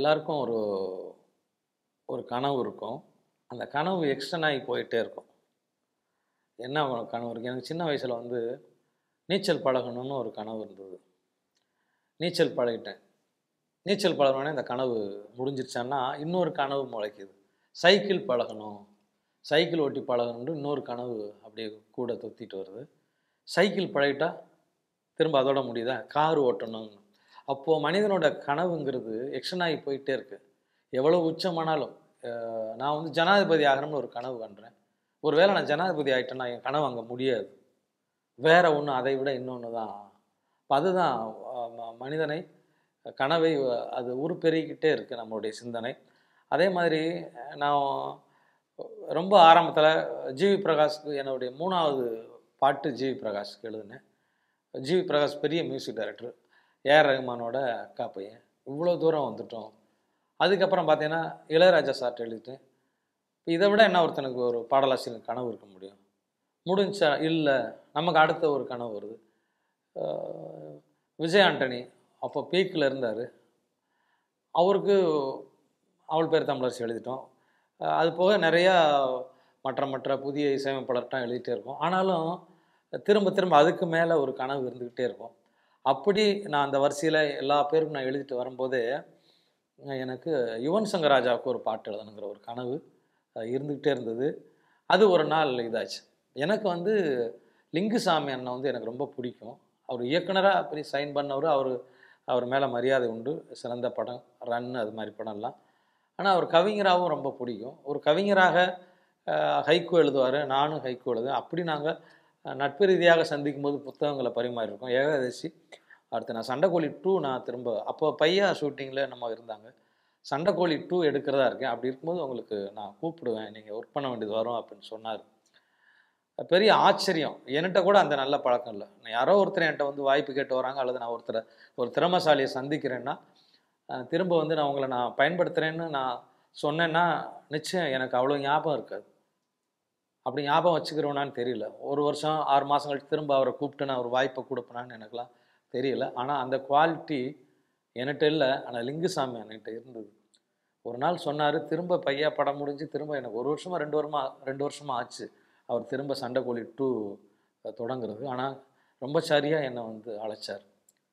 எல்லாருக்கும் ஒரு ஒரு கனவு இருக்கும் அந்த கனவு எக்ஸ்டன் ஆகி போயிட்டே இருக்கும் என்ன கனவு இருக்குது எனக்கு சின்ன வயசில் வந்து நீச்சல் பழகணும்னு ஒரு கனவு இருந்தது நீச்சல் பழகிட்டேன் நீச்சல் பழகினோடனே இந்த கனவு முடிஞ்சிருச்சான்னா இன்னொரு கனவு முளைக்குது சைக்கிள் பழகணும் சைக்கிள் ஓட்டி பழகணும்னு இன்னொரு கனவு அப்படியே கூட தொத்திட்டு வருது சைக்கிள் பழகிட்டா திரும்ப அதோட முடியுதா கார் ஓட்டணும் அப்போது மனிதனோட கனவுங்கிறது எக்ஷன் ஆகி போயிட்டே இருக்கு எவ்வளோ உச்சமானாலும் அஹ் நான் வந்து ஜனாதிபதி ஆகணும்னு ஒரு கனவு காண்றேன் ஒருவேளை நான் ஜனாதிபதி ஆகிட்டேன்னா என் கனவு அங்கே முடியாது வேற ஒன்று அதை விட இன்னொன்று தான் அப்ப அதுதான் அஹ், ம- மனிதனை கனவை அஹ், அது உருப்பெருகிக்கிட்டே இருக்குது நம்மளுடைய சிந்தனை அதே மாதிரி அஹ், நான் ரொம்ப ஆரம்பத்தில் ஜிவி பிரகாஷ்க்கு என்னுடைய மூணாவது பாட்டு ஜிவி பிரகாஷ்க்கு எழுதினேன் ஜிவி பிரகாஷ் பெரிய மியூசிக் டைரக்டர் ஏஆர் ரஹ்மானோட அக்கா பையன் இவ்வளோ தூரம் வந்துட்டோம் அதுக்கப்புறம் பார்த்தீங்கன்னா இளையராஜா சார்ட்ட எழுதிட்டேன் இப்போ இதை விட என்ன ஒருத்தனுக்கு ஒரு பாடலாசிரியர் கனவு இருக்க முடியும் முடிஞ்சா இல்லை நமக்கு அடுத்த ஒரு கனவு வருது அஹ் விஜய் ஆண்டனி அப்போ பீக்கில் இருந்தார் அவருக்கு அவள் பேர் தமிழரசி எழுதிட்டோம் அஹ் அது போக நிறையா மற்ற மற்ற புதிய இசையமைப்பாளர்கிட்ட எழுதிட்டே இருக்கோம் ஆனாலும் திரும்ப திரும்ப அதுக்கு மேலே ஒரு கனவு இருந்துக்கிட்டே இருக்கும் அப்படி நான் அந்த வரிசையில் எல்லா பேருக்கும் நான் எழுதிட்டு வரும்போதே எனக்கு யுவன் சங்கர் ராஜாவுக்கு ஒரு பாட்டு எழுதணுங்கிற ஒரு கனவு அஹ் இருந்துக்கிட்டே இருந்தது அது ஒரு நாள் இதாச்சு எனக்கு வந்து லிங்குசாமி அண்ணன் வந்து எனக்கு ரொம்ப பிடிக்கும் அவர் இயக்குனராக அப்படி சைன் பண்ணவர் அவர் அவர் மேலே மரியாதை உண்டு சிறந்த படம் ரன் அது மாதிரி படம்லாம் ஆனால் அவர் கவிஞராகவும் ரொம்ப பிடிக்கும் ஒரு கவிஞராக அஹ், ஹைக்கூ எழுதுவார் நானும் ஹைக்கூ எழுதுவேன் அப்படி நாங்கள் நட்பு ரீதியாக சந்திக்கும் போது புத்தகங்களை பரிமாறியிருக்கோம் ஏகாதசி அடுத்து நான் சண்டைக்கோழி டூ நான் திரும்ப அப்போ பையா ஷூட்டிங்கில் நம்ம இருந்தாங்க சண்டைக்கோழி டூ எடுக்கிறதா இருக்கேன் அப்படி இருக்கும்போது உங்களுக்கு நான் கூப்பிடுவேன் நீங்கள் ஒர்க் பண்ண வேண்டியது வரும் அப்படின்னு சொன்னார் பெரிய ஆச்சரியம் என்கிட்ட கூட அந்த நல்ல பழக்கம் இல்லை நான் யாரோ ஒருத்தர் என்கிட்ட வந்து வாய்ப்பு கேட்டு வராங்க அல்லது நான் ஒருத்தரை ஒரு திறமசாலியை சந்திக்கிறேன்னா அஹ், திரும்ப வந்து நான் உங்களை நான் பயன்படுத்துகிறேன்னு நான் சொன்னேன்னா நிச்சயம் எனக்கு அவ்வளோ ஞாபகம் இருக்காது அப்படி ஞாபகம் வச்சுக்கிறோனான்னு தெரியல ஒரு வருஷம் ஆறு மாதம் கழிச்சு திரும்ப அவரை கூப்பிட்டு நான் ஒரு வாய்ப்பை கொடுப்பேனான்னு எனக்குலாம் தெரியல ஆனால் அந்த குவாலிட்டி என்கிட்ட இல்லை ஆனால் லிங்குசாமி என்கிட்ட இருந்தது ஒரு நாள் சொன்னார் திரும்ப பையா படம் முடிஞ்சு திரும்ப எனக்கு ஒரு வருஷமா ரெண்டு வருஷமா ரெண்டு வருஷமா ஆச்சு அவர் திரும்ப சண்டைக்கோழி டூ தொடங்குறது ஆனால் ரொம்ப சரியாக என்னை வந்து அழைச்சார்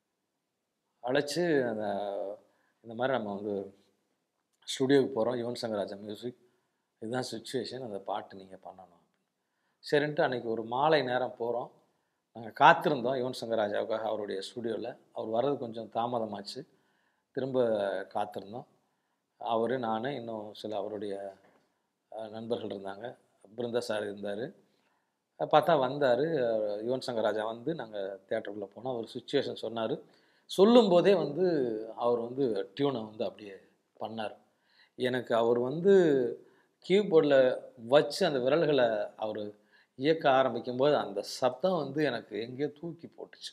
அழைச்சி அந்த இந்த மாதிரி நம்ம வந்து ஸ்டுடியோவுக்கு போகிறோம் யுவன் சங்கர் ராஜா மியூசிக் இதுதான் சுச்சுவேஷன் அந்த பாட்டு நீங்கள் பண்ணணும் சரின்ட்டு அன்றைக்கி ஒரு மாலை நேரம் போகிறோம் நாங்கள் காத்திருந்தோம் யுவன் சங்கர் ராஜாவுக்காக அவருடைய ஸ்டுடியோவில் அவர் வர்றது கொஞ்சம் தாமதமாச்சு திரும்ப காத்திருந்தோம் அவர் நான் இன்னும் சில அவருடைய அஹ், நண்பர்கள் இருந்தாங்க பிருந்தா சார் இருந்தார் பார்த்தா வந்தார் யுவன் சங்கர் ராஜா வந்து நாங்கள் தேட்டருக்குள்ளே போனோம் அவர் சுச்சுவேஷன் சொன்னார் சொல்லும்போதே வந்து அவர் வந்து டியூனை வந்து அப்படியே பண்ணார் எனக்கு அவர் வந்து கீபோர்டில் வச்சு அந்த விரல்களை அவர் இயக்க ஆரம்பிக்கும்போது அந்த சப்தம் வந்து எனக்கு எங்கேயோ தூக்கி போட்டுச்சு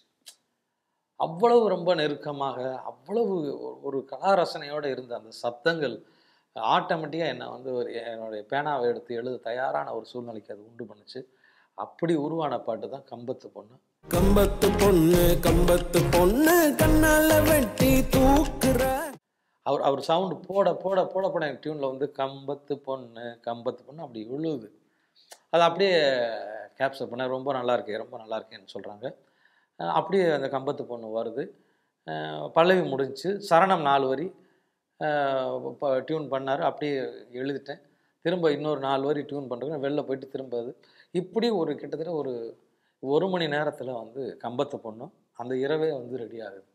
அவ்வளவு ரொம்ப நெருக்கமாக அவ்வளவு ஒரு- ஒரு கலாரசனையோடு இருந்த அந்த சப்தங்கள் ஆட்டோமேட்டிக்காக என்னை வந்து ஒரு என்னுடைய பேனாவை எடுத்து எழுத தயாரான ஒரு சூழ்நிலைக்கு அது உண்டு பண்ணுச்சு அப்படி உருவான பாட்டு தான் கம்பத்து பொண்ணு கம்பத்து பொண்ணு கம்பத்து பொண்ணு கண்ணால வெட்டி தூக்குற அவர் அவர் சவுண்டு போட போட போட போட எனக்கு டியூனில் வந்து கம்பத்து பொண்ணு கம்பத்து பொண்ணு அப்படி விழுவுது அது அப்படியே கேப்சர் பண்ண ரொம்ப நல்லா இருக்கே ரொம்ப நல்லா இருக்கேன்னு சொல்கிறாங்க அப்படியே அந்த கம்பத்து பொண்ணு வருது அஹ் பல்லவி முடிஞ்சுச்சு சரணம் நாலு வரி இப்போ டியூன் பண்ணார் அப்படியே எழுதிட்டேன் திரும்ப இன்னொரு நாலு வரி டியூன் பண்ணுறேன் வெளில போயிட்டு திரும்ப அது இப்படி ஒரு கிட்டத்தட்ட ஒரு ஒரு மணி நேரத்தில் வந்து கம்பத்து பொண்ணும் அந்த இரவே வந்து ரெடி ஆகுது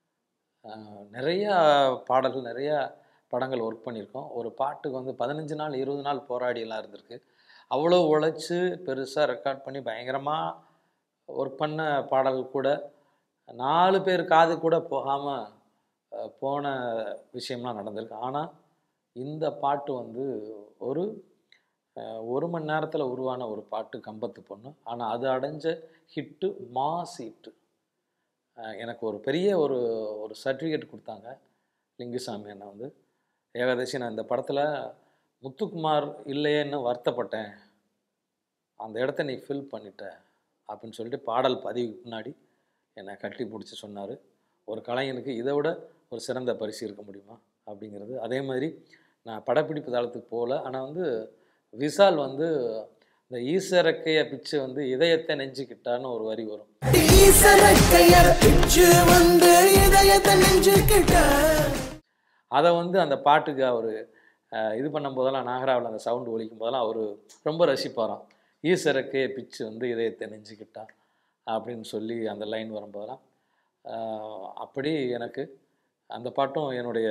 ஆஹ் நிறைய பாடல்கள் நிறைய படங்கள் ஒர்க் பண்ணியிருக்கோம் ஒரு பாட்டுக்கு வந்து பதினஞ்சு நாள் இருபது நாள் போராடியெல்லாம் இருந்திருக்கு அவ்வளோ உழைச்சி பெருசாக ரெக்கார்ட் பண்ணி பயங்கரமாக ஒர்க் பண்ண பாடல் கூட நாலு பேர் காது கூட போகாமல் போன விஷயம்லாம் நடந்திருக்கு ஆனால் இந்த பாட்டு வந்து ஒரு அஹ், ஒரு மணி நேரத்தில் உருவான ஒரு பாட்டு கம்பத்து பொண்ணு ஆனால் அது அடைஞ்ச ஹிட்டு மாஸ் ஹிட்டு எனக்கு ஒரு பெரிய ஒரு ஒரு சர்டிஃபிகேட் கொடுத்தாங்க லிங்குசாமி அண்ணன் வந்து ஏகாதசி நான் இந்த படத்தில் முத்துக்குமார் இல்லையேன்னு வருத்தப்பட்டேன் அந்த இடத்த நீ ஃபில் பண்ணிட்ட அப்படின்னு சொல்லிட்டு பாடல் பதிவுக்கு முன்னாடி என்னை கட்டி பிடிச்சி சொன்னார் ஒரு கலைஞனுக்கு இதை விட ஒரு சிறந்த பரிசு இருக்க முடியுமா அப்படிங்கிறது அதே மாதிரி நான் படப்பிடிப்பு தளத்துக்கு போகல ஆனால் வந்து விஷால் வந்து இந்த ஈசரக்கைய பிச்சு வந்து இதயத்தை நெஞ்சுக்கிட்டான்னு ஒரு வரி வரும் ஈசரக்கைய பிச்சு வந்து இதயத்தை நெஞ்சுக்கிட்ட அதை வந்து அந்த பாட்டுக்கு அவர் இது பண்ணும்போதெல்லாம் நாகராவில் அந்த சவுண்டு ஒலிக்கும் போதெல்லாம் அவர் ரொம்ப ரசிப்பாராம் ஈசரக்கைய பிச்சு வந்து இதயத்தை நெஞ்சுக்கிட்டா அப்படின்னு சொல்லி அந்த லைன் வரும்போதெல்லாம் ஆஹ், அப்படி எனக்கு அந்த பாட்டும் என்னுடைய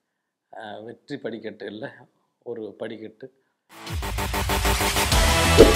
ஆஹ், வெற்றி படிக்கட்டு இல்லை ஒரு படிக்கட்டு